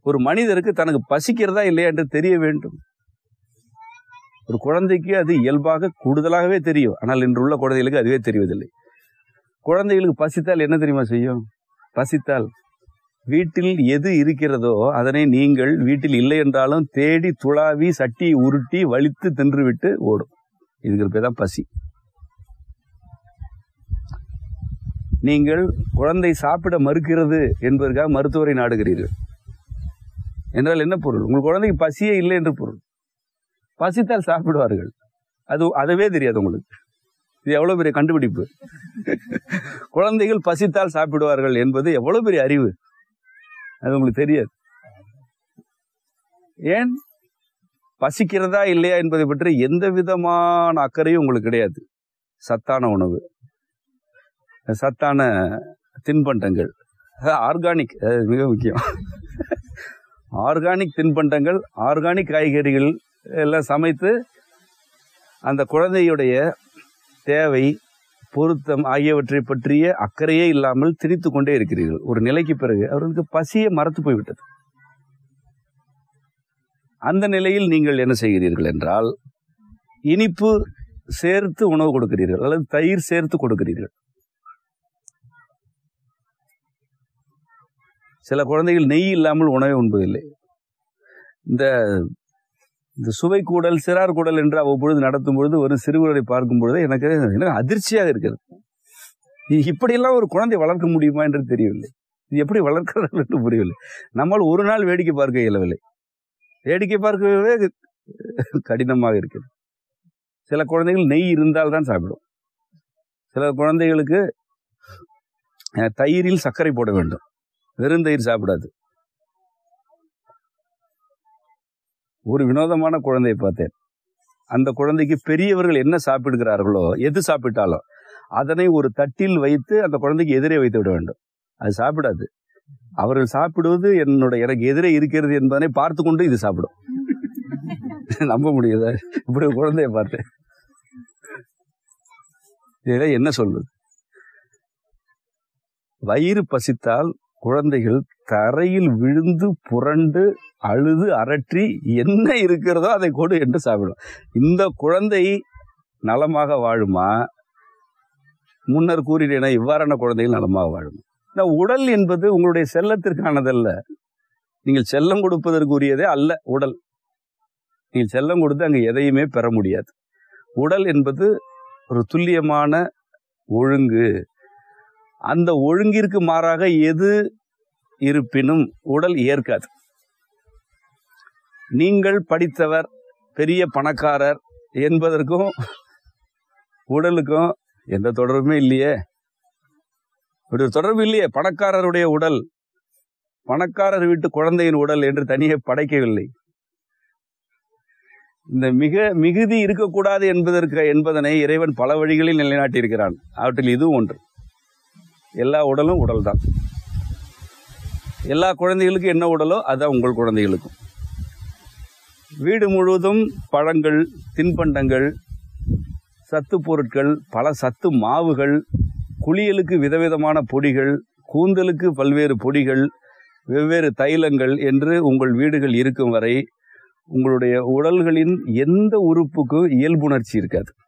ஒரு மனிதருக்கு தனக்கு பசிக்கிறதா இல்லையா என்று தெரிய வேண்டும் ஒரு குழந்தைக்கு அது இயல்பாக கூடுதலாகவே தெரியும் ஆனால் இன்று உள்ள குழந்தைகளுக்கு அதுவே தெரிவதில்லை குழந்தைகளுக்கு பசித்தால் என்ன தெரியுமா செய்யும் பசித்தால் வீட்டில் எது இருக்கிறதோ அதனை நீங்கள் வீட்டில் இல்லை என்றாலும் தேடி துளாவி சட்டி உருட்டி வலித்து தின்றுவிட்டு ஓடும் இதுக்கு பேர் தான் பசி நீங்கள் குழந்தை சாப்பிட மறுக்கிறது என்பதற்காக மருத்துவரை நாடுகிறீர்கள் என்றால் என்ன பொருள் உங்கள் குழந்தைக்கு பசியே இல்லை என்று பொருள் பசித்தால் சாப்பிடுவார்கள் அது அதுவே தெரியாது உங்களுக்கு இது எவ்வளவு பெரிய கண்டுபிடிப்பு குழந்தைகள் பசித்தால் சாப்பிடுவார்கள் என்பது எவ்வளவு பெரிய அறிவு அது உங்களுக்கு தெரியாது ஏன் பசிக்கிறதா இல்லையா என்பதை பற்றி எந்த விதமான அக்கறையும் உங்களுக்கு கிடையாது சத்தான உணவு சத்தான தின்பண்டங்கள் ஆர்கானிக் மிக முக்கியம் ஆர்கானிக் தின்பண்டங்கள் ஆர்கானிக் காய்கறிகள் எல்லாம் சமைத்து அந்த குழந்தையுடைய தேவை பொருத்தம் ஆகியவற்றை பற்றிய அக்கறையே இல்லாமல் திரித்து கொண்டே இருக்கிறீர்கள் ஒரு நிலைக்கு பிறகு அவர்களுக்கு பசியை மறத்து போய்விட்டது அந்த நிலையில் நீங்கள் என்ன செய்கிறீர்கள் என்றால் இனிப்பு சேர்த்து உணவு கொடுக்கிறீர்கள் அல்லது தயிர் சேர்த்து கொடுக்கிறீர்கள் சில குழந்தைகள் நெய் இல்லாமல் உணவை உண்பதில்லை இந்த இந்த சுவை கூடல் சிறார் கூடல் என்று அவ்வப்பொழுது நடத்தும் பொழுது ஒரு சிறுவரை பார்க்கும் பொழுது எனக்கு எனக்கு அதிர்ச்சியாக இருக்கிறது இப்படியெல்லாம் ஒரு குழந்தை வளர்க்க முடியுமா என்று தெரியவில்லை இது எப்படி வளர்க்கிறார்கள் என்று புரியவில்லை நம்மால் ஒரு நாள் வேடிக்கை பார்க்க இயலவில்லை வேடிக்கை பார்க்கவே கடினமாக இருக்கிறது சில குழந்தைகள் நெய் இருந்தால் தான் சாப்பிடும் சில குழந்தைகளுக்கு தயிரில் சர்க்கரை போட வேண்டும் வெறும் தயிர் சாப்பிடாது ஒரு வினோதமான குழந்தையை பார்த்தேன் அந்த குழந்தைக்கு பெரியவர்கள் என்ன சாப்பிடுகிறார்களோ எது சாப்பிட்டாலும் அதனை ஒரு தட்டில் வைத்து அந்த குழந்தைக்கு எதிரே வைத்து விட வேண்டும் அது சாப்பிடாது அவர்கள் சாப்பிடுவது என்னோட எனக்கு எதிரே இருக்கிறது என்பதனை பார்த்து கொண்டு இது சாப்பிடும் நம்ப முடியுதா இப்படி ஒரு குழந்தைய பார்த்தேன் இதை என்ன சொல்வது வயிறு பசித்தால் குழந்தைகள் தரையில் விழுந்து புரண்டு அழுது அரற்றி என்ன இருக்கிறதோ அதை கொடு என்று சாப்பிடும் இந்த குழந்தை நலமாக வாழுமா முன்னர் கூறினேன இவ்வாறான குழந்தைகள் நலமாக வாழும் இந்த உடல் என்பது உங்களுடைய செல்லத்திற்கானதல்ல நீங்கள் செல்லம் கொடுப்பதற்குரியதே அல்ல உடல் நீங்கள் செல்லம் கொடுத்து அங்கே எதையுமே பெற முடியாது உடல் என்பது ஒரு துல்லியமான ஒழுங்கு அந்த ஒழுங்கிற்கு மாறாக எது இருப்பினும் உடல் ஏற்காது நீங்கள் படித்தவர் பெரிய பணக்காரர் என்பதற்கும் உடலுக்கும் எந்த தொடர்புமே இல்லையே ஒரு தொடர்பு இல்லையே பணக்காரருடைய உடல் பணக்காரர் வீட்டு குழந்தையின் உடல் என்று தனியே படைக்கவில்லை இந்த மிக மிகுதி இருக்கக்கூடாது என்பதற்கு என்பதனை இறைவன் பல வழிகளில் நிலைநாட்டி இருக்கிறான் அவற்றில் இதுவும் ஒன்று எல்லா உடலும் உடல் தான் எல்லா குழந்தைகளுக்கும் என்ன உடலோ அதுதான் உங்கள் குழந்தைகளுக்கும் வீடு முழுவதும் பழங்கள் தின்பண்டங்கள் சத்து பொருட்கள் பல சத்து மாவுகள் குளியலுக்கு விதவிதமான பொடிகள் கூந்தலுக்கு பல்வேறு பொடிகள் வெவ்வேறு தைலங்கள் என்று உங்கள் வீடுகள் இருக்கும் வரை உங்களுடைய உடல்களின் எந்த உறுப்புக்கும் இயல்புணர்ச்சி இருக்காது